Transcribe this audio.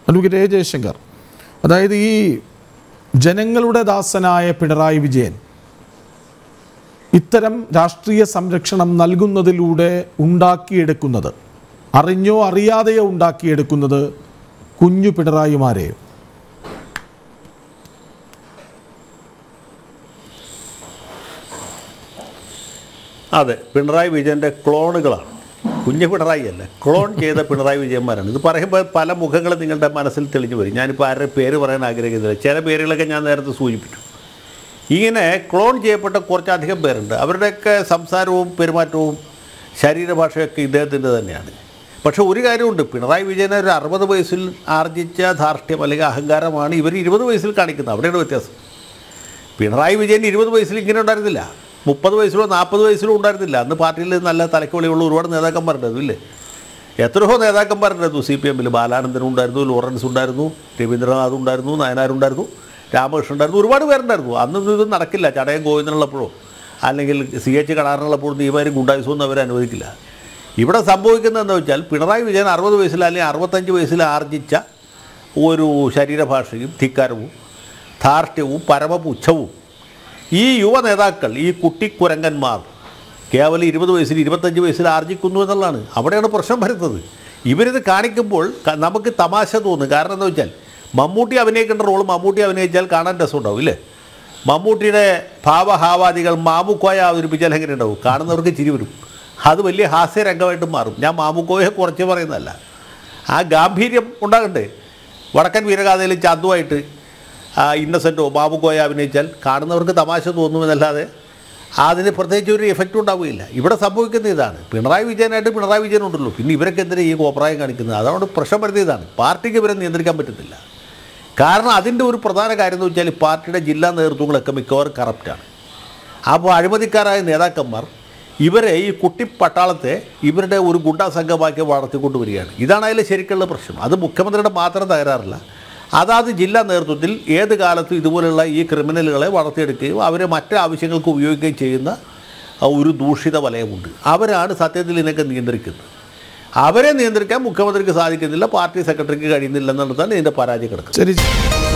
advocate A Jaishankar അതായത് ഈ ജനങ്ങളുടെ ദാസനായ പിണറായി വിജയൻ ഇത്തരം രാഷ്ട്രീയ സംരക്ഷണം നൽകുന്നതിലൂടെ ഉണ്ടാക്കിയെടുക്കുന്നത് അറിഞ്ഞോ അറിയാതെയോ ഉണ്ടാക്കിയെടുക്കുന്നത് കുഞ്ഞു പിണറായിമാരെയോ അതെ പിണറായി വിജയൻ്റെ ക്ലോണുകളാണ് കുഞ്ഞു പിണറായി അല്ല ക്ലോൺ ചെയ്ത പിണറായി വിജയന്മാരാണ് ഇത് പറയുമ്പോൾ പല മുഖങ്ങൾ നിങ്ങളുടെ മനസ്സിൽ തെളിഞ്ഞു വരും ഞാനിപ്പോൾ ആരുടെ പേര് പറയാൻ ആഗ്രഹിക്കുന്നില്ല ചില പേരുകളൊക്കെ ഞാൻ നേരത്തെ സൂചിപ്പിച്ചു ഇങ്ങനെ ക്ലോൺ ചെയ്യപ്പെട്ട കുറച്ചധികം പേരുണ്ട് അവരുടെയൊക്കെ സംസാരവും പെരുമാറ്റവും ശരീരഭാഷയൊക്കെ ഇദ്ദേഹത്തിൻ്റെ തന്നെയാണ് പക്ഷേ ഒരു കാര്യമുണ്ട് പിണറായി വിജയനെ ഒരു അറുപത് വയസ്സിൽ ആർജിച്ച ധാർഷ്ട്യം അല്ലെങ്കിൽ അഹങ്കാരമാണ് ഇവർ ഇരുപത് വയസ്സിൽ കാണിക്കുന്നത് അവിടെയാണ് വ്യത്യാസം പിണറായി വിജയൻ ഇരുപത് വയസ്സിൽ ഇങ്ങനെ ഉണ്ടായിരുന്നില്ല മുപ്പത് വയസ്സിലോ നാൽപ്പത് വയസ്സിലോ ഉണ്ടായിരുന്നില്ല അന്ന് പാർട്ടിയിൽ നല്ല തലക്കുകളിയുള്ള ഒരുപാട് നേതാക്കന്മാരുണ്ടായിരുന്നു ഇല്ലേ എത്രയോ നേതാക്കന്മാരുണ്ടായിരുന്നു സി പി എമ്മിൽ ബാലാനന്ദനും ഉണ്ടായിരുന്നു ലോറൻസ് ഉണ്ടായിരുന്നു രവീന്ദ്രനാഥ് ഉണ്ടായിരുന്നു നയനാരുണ്ടായിരുന്നു രാമകൃഷ്ണൻ ഉണ്ടായിരുന്നു ഒരുപാട് പേരുണ്ടായിരുന്നു അന്നൊന്നും ഇത് നടക്കില്ല ചടയം ഗോവിന്ദനുള്ളപ്പോഴോ അല്ലെങ്കിൽ സി എച്ച് കടാറിനുള്ളപ്പോഴും നീമാരും ഗുണ്ടായുസൊന്നും അവർ അനുവദിക്കില്ല ഇവിടെ സംഭവിക്കുന്നത് എന്താ വെച്ചാൽ പിണറായി വിജയൻ അറുപത് വയസ്സിൽ അല്ലെങ്കിൽ അറുപത്തഞ്ച് വയസ്സിൽ ആർജിച്ച ഒരു ശരീരഭാഷയും ധിക്കാരവും ധാർഷ്ട്യവും പരമപുച്ഛവും ഈ യുവ നേതാക്കൾ ഈ കുട്ടിക്കുരങ്ങന്മാർ കേവലം ഇരുപത് വയസ്സിൽ ഇരുപത്തഞ്ച് വയസ്സിൽ ആർജിക്കുന്നു എന്നുള്ളതാണ് അവിടെയാണ് പ്രശ്നം വരുന്നത് ഇവരിത് കാണിക്കുമ്പോൾ ക- നമുക്ക് തമാശ തോന്നും കാരണം എന്താ വെച്ചാൽ മമ്മൂട്ടി അഭിനയിക്കേണ്ട റോൾ മമ്മൂട്ടി അഭിനയിച്ചാൽ കാണാൻ രസമുണ്ടാവും ഇല്ലേ മമ്മൂട്ടിയുടെ ഭാവഹാവാദികൾ മാമുക്കോയ അവതരിപ്പിച്ചാൽ എങ്ങനെ ഉണ്ടാവും കാണുന്നവർക്ക് ചിരി വരും അത് വലിയ ഹാസ്യരംഗമായിട്ട് മാറും ഞാൻ മാമുക്കോയെ കുറച്ച് പറയുന്നതല്ല ആ ഗാംഭീര്യം ഉണ്ടാകണ്ടേ വടക്കൻ വീരഗാഥയിൽ ചന്തുവായിട്ട് ആ ഇന്നസെൻറ്റോ ബാബുക്കോയ അഭിനയിച്ചാൽ കാണുന്നവർക്ക് തമാശ തോന്നുമെന്നല്ലാതെ അതിന് പ്രത്യേകിച്ച് ഒരു എഫക്റ്റ് ഉണ്ടാവുകയില്ല ഇവിടെ സംഭവിക്കുന്ന ഇതാണ് പിണറായി വിജയനായിട്ട് പിണറായി വിജയൻ ഉണ്ടല്ലോ പിന്നെ ഇവരൊക്കെ എന്തിനാ ഈ കോപ്രായം കാണിക്കുന്നത് അതുകൊണ്ട് പ്രശ്നം വരുത്തിയതാണ് പാർട്ടിക്ക് ഇവരെ നിയന്ത്രിക്കാൻ പറ്റുന്നില്ല കാരണം അതിൻ്റെ ഒരു പ്രധാന കാര്യം എന്ന് വെച്ചാൽ ഈ പാർട്ടിയുടെ ജില്ലാ നേതൃത്വങ്ങളൊക്കെ മിക്കവാറും കറപ്റ്റാണ് അപ്പോൾ അഴിമതിക്കാരായ നേതാക്കന്മാർ ഇവരെ ഈ കുട്ടി പട്ടാളത്തെ ഇവരുടെ ഒരു ഗുണ്ടാ സംഘമാക്കി വളർത്തിക്കൊണ്ട് വരികയാണ് ഇതാണ് അതിലെ ശരിക്കുള്ള പ്രശ്നം അത് മുഖ്യമന്ത്രിയുടെ മാത്രം തകരാറില്ല അതാത് ജില്ലാ നേതൃത്വത്തിൽ ഏത് കാലത്തും ഇതുപോലുള്ള ഈ ക്രിമിനലുകളെ വളർത്തിയെടുക്കുകയും അവരെ മറ്റ് ആവശ്യങ്ങൾക്ക് ഉപയോഗിക്കുകയും ചെയ്യുന്ന ആ ഒരു ദൂഷിത വലയമുണ്ട് അവരാണ് സത്യത്തിൽ ഇതിനൊക്കെ നിയന്ത്രിക്കുന്നത് അവരെ നിയന്ത്രിക്കാൻ മുഖ്യമന്ത്രിക്ക് സാധിക്കുന്നില്ല പാർട്ടി സെക്രട്ടറിക്ക് കഴിയുന്നില്ല എന്നുള്ളതാണ് ഇതിൻ്റെ പരാജയം കിടക്കുന്നത് ശരി